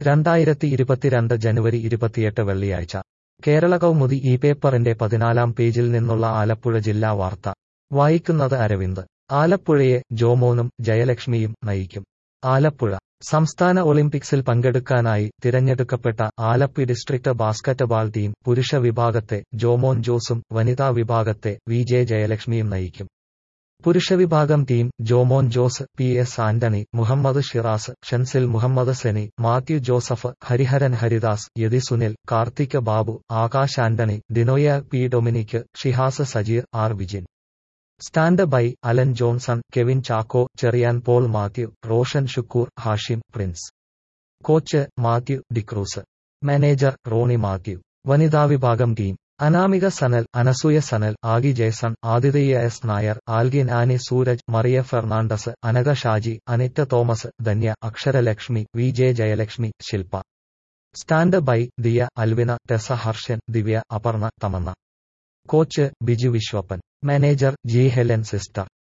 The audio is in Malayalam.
രണ്ടായിരത്തി ഇരുപത്തിരണ്ട് ജനുവരി ഇരുപത്തിയെട്ട് വെള്ളിയാഴ്ച കേരള കൗമുദി ഈ പേപ്പറിന്റെ പതിനാലാം പേജിൽ നിന്നുള്ള ആലപ്പുഴ ജില്ലാ വാർത്ത വായിക്കുന്നത് അരവിന്ദ് ആലപ്പുഴയെ ജോമോനും ജയലക്ഷ്മിയും നയിക്കും ആലപ്പുഴ സംസ്ഥാന ഒളിമ്പിക്സിൽ പങ്കെടുക്കാനായി തിരഞ്ഞെടുക്കപ്പെട്ട ആലപ്പി ഡിസ്ട്രിക്ട് ബാസ്കറ്റ്ബാൾ ടീം പുരുഷ വിഭാഗത്തെ ജോമോൻ ജോസും വനിതാ വിഭാഗത്തെ വി ജെ ജയലക്ഷ്മിയും നയിക്കും പുരുഷ വിഭാഗം team Jomon Jose P S Antony Muhammad Shiraz Shanzil Muhammad Seni Mathew Joseph Hariharan Haridas Yathi Sunil Karthik Babu Akash Antony Dinoy P Dominic Shihas Sajeer R Vijin stand by Alan Johnson Kevin Chacko Cherian Paul Mathew Roshan Shukoor Hashim Prince coach Mathew D'Cruz manager Rony Mathew വനിതാ വിഭാഗം team Anamika Sanal Anasuya Sanal Aagi Jason Athitheya S Nair Algin Ani Sooraj Maria Fernandez Anagha Shaji Anita Thomas Dhanya Aksharalakshmi V J Jayalakshmi Shilpa stand by Diya Alvina Tessa Harshan Divya Aparna Tamanna coach Biju Viswappan manager G Helen sister